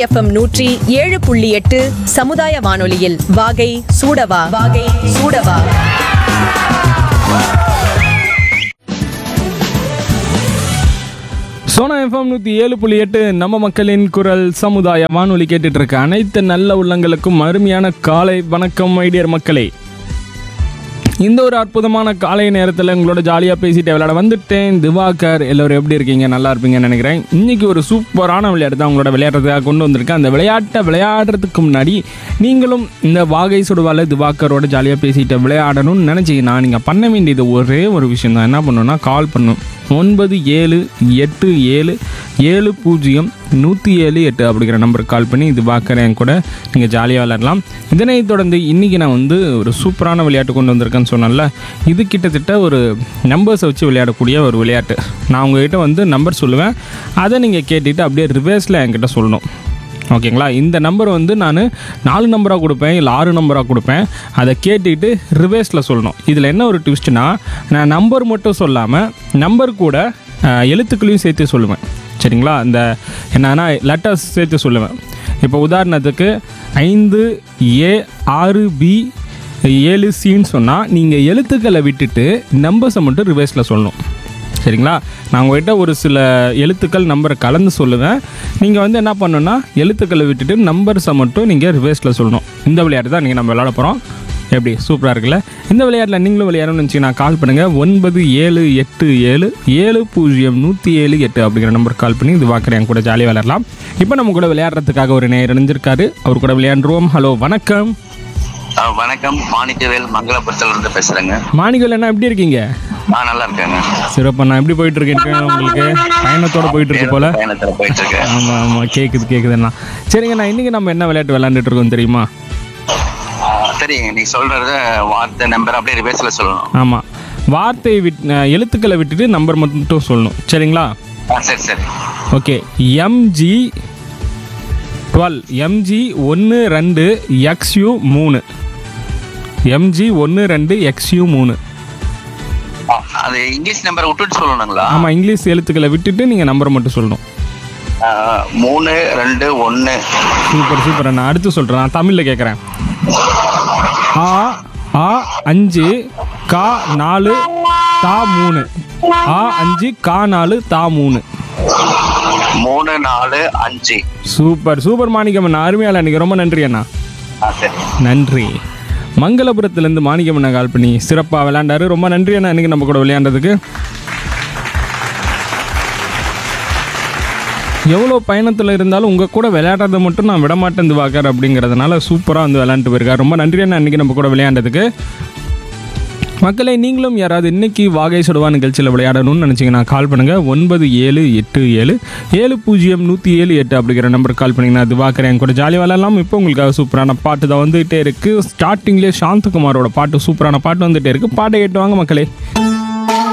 FM நூற்றி ஏழு புள்ளி எட்டு சமுதாய வானொலியில் வாகை சூடவா வாகை சூடவா சோனா எஃப்எம் நூற்றி ஏழு புள்ளி எட்டு நம்ம மக்களின் குரல் சமுதாய வானொலி கேட்டுட்டு இருக்க அனைத்து நல்ல உள்ளங்களுக்கும் அருமையான காலை வணக்கம் ஐடியர் மக்களே இந்த ஒரு அற்புதமான காலை நேரத்தில் உங்களோட ஜாலியாக பேசிட்டு விளையாட வந்துட்டேன் திவாகர் எல்லோரும் எப்படி இருக்கீங்க நல்லா இருப்பீங்கன்னு நினைக்கிறேன் இன்னைக்கு ஒரு சூப்பரான விளையாட்டு தான் உங்களோட விளையாடுறதுக்காக கொண்டு வந்திருக்கேன் அந்த விளையாட்டை விளையாடுறதுக்கு முன்னாடி நீங்களும் இந்த வாகை சுடுவால திவாகரோட ஜாலியாக பேசிட்டு விளையாடணும்னு நினச்சிங்கன்னா நீங்கள் பண்ண வேண்டியது ஒரே ஒரு விஷயம் தான் என்ன பண்ணணும்னா கால் பண்ணும் ஒன்பது ஏழு எட்டு ஏழு ஏழு பூஜ்ஜியம் நூற்றி ஏழு எட்டு அப்படிங்கிற நம்பருக்கு கால் பண்ணி இது பார்க்குறேன் கூட நீங்கள் ஜாலியாக விளையாடலாம் இதனை தொடர்ந்து இன்றைக்கி நான் வந்து ஒரு சூப்பரான விளையாட்டு கொண்டு வந்திருக்கேன்னு சொன்னேன்ல இது கிட்டத்தட்ட ஒரு நம்பர்ஸை வச்சு விளையாடக்கூடிய ஒரு விளையாட்டு நான் உங்ககிட்ட வந்து நம்பர் சொல்லுவேன் அதை நீங்கள் கேட்டுட்டு அப்படியே ரிவர்ஸில் என்கிட்ட சொல்லணும் ஓகேங்களா இந்த நம்பர் வந்து நான் நாலு நம்பராக கொடுப்பேன் இல்லை ஆறு நம்பராக கொடுப்பேன் அதை கேட்டுக்கிட்டு ரிவேர்ஸில் சொல்லணும் இதில் என்ன ஒரு ட்விஸ்ட்னா நான் நம்பர் மட்டும் சொல்லாமல் நம்பர் கூட அஹ், எழுத்துக்களையும் சேர்த்து சொல்லுவேன் சரிங்களா இந்த என்னன்னா லெட்டர்ஸ் சேர்த்து சொல்லுவேன் இப்போ உதாரணத்துக்கு ஐந்து ஏ ஆறு பி ஏழு சின்னு சொன்னால் நீங்கள் எழுத்துக்களை விட்டுட்டு நம்பர்ஸை மட்டும் ரிவேர்ஸில் சொல்லணும் சரிங்களா நான் உங்கள்கிட்ட ஒரு சில எழுத்துக்கள் நம்பரை கலந்து சொல்லுவேன் நீங்கள் வந்து என்ன பண்ணணும்னா எழுத்துக்களை விட்டுட்டு நம்பர்ஸை மட்டும் நீங்கள் ரிவர்ஸில் சொல்லணும் இந்த விளையாட்டு தான் நீங்கள் நம்ம விளையாட போகிறோம் எப்படி சூப்பராக இருக்குல்ல இந்த விளையாட்டில் நீங்களும் விளையாடணும்னு நினச்சிங்கன்னா கால் பண்ணுங்கள் ஒன்பது ஏழு எட்டு ஏழு ஏழு பூஜ்ஜியம் நூற்றி ஏழு எட்டு அப்படிங்கிற நம்பருக்கு கால் பண்ணி இது வாக்குறேன் கூட ஜாலியாக விளையாடலாம் இப்போ நம்ம கூட விளையாடுறதுக்காக ஒரு நேரம் இணைஞ்சிருக்காரு அவர் கூட விளையாண்டுருவோம் ஹலோ வணக்கம் ஆ, வணக்கம் மாணிக்கவேல் மங்களபுரத்துல இருந்து பேசுறேங்க மாணிகள் என்ன எப்படி இருக்கீங்க ஆ நல்லா இருக்கேங்க சிறப்பாக நான் எப்படி போயிட்டு இருக்கேன் உங்களுக்கு பயணத்தோட போயிட்டு இருக்கு போல பயணத்துல போயிட்டு இருக்கேன் ஆமாம் ஆமாம் கேட்குது கேட்குதுண்ணா சரிங்க நான் இன்றைக்கி நம்ம என்ன விளையாட்டு விளையாண்டுட்டு இருக்கோம் தெரியுமா ஆ, சரிங்க நீ சொல்றத வார்த்தை நம்பர் அப்படியே ரிவர்ஸ்ல சொல்லணும் ஆமாம் வார்த்தையை விட் அஹ், எழுத்துக்களை விட்டுட்டு நம்பர் மட்டும் சொல்லணும் சரிங்களா ஆ சரி சரி ஓகே எம்ஜி டுவெல் எம்ஜி ஒன்று ரெண்டு எக்ஸ்யூ மூணு எம்ஜி ஒன்று ரெண்டு எக்ஸ்யூ மூணு ஆ, அது இங்கிலீஷ் நம்பர் விட்டுட்டு சொல்லணுங்களா ஆமாம் இங்கிலீஷ் எழுத்துக்களை விட்டுட்டு நீங்கள் நம்பரை மட்டும் சொல்லணும் ஆ, மூணு ரெண்டு ஒன்று சூப்பர் சூப்பர் நான் அடுத்து சொல்கிறேன் நான் தமிழில் கேட்குறேன் ஆ ஆ அஞ்சு கா நாலு தா மூணு ஆ அஞ்சு கா நாலு தா மூணு மூணு நாலு அஞ்சு சூப்பர் சூப்பர் மாணிக்கம் அண்ணா அருமையால அன்றைக்கி ரொம்ப நன்றி அண்ணா ஆ சரி நன்றி மங்களபுரத்துலேருந்து மாணிக்கம் அண்ணா கால் பண்ணி சிறப்பாக விளையாண்டாரு ரொம்ப நன்றி அண்ணா இன்னைக்கு நம்ம கூட விளையாண்டதுக்கு எவ்வளோ பயணத்தில் இருந்தாலும் உங்கள் கூட விளையாடுறதை மட்டும் நான் விட மாட்டேன் திவாகர் அப்படிங்கிறதுனால சூப்பராக வந்து விளையாண்டுட்டு போயிருக்காரு ரொம்ப நன்றி அண்ணா இன்னைக்கு நம்ம கூட விளையாண்டதுக்கு மக்களை நீங்களும் யாராவது இன்னைக்கு வாகை சுடுவா நிகழ்ச்சியில் விளையாடணும்னு நினச்சிங்கன்னா கால் பண்ணுங்கள் ஒன்பது ஏழு எட்டு ஏழு ஏழு பூஜ்ஜியம் நூற்றி ஏழு எட்டு அப்படிங்கிற நம்பருக்கு கால் பண்ணிங்கன்னா திவாகர் என் கூட ஜாலி விளையாடலாம் இப்போ உங்களுக்காக சூப்பரான பாட்டு தான் வந்துகிட்டே இருக்குது ஸ்டார்டிங்லேயே சாந்தகுமாரோட பாட்டு சூப்பரான பாட்டு வந்துகிட்டே இருக்குது பாட்டை கேட்டு வாங்க மக்களே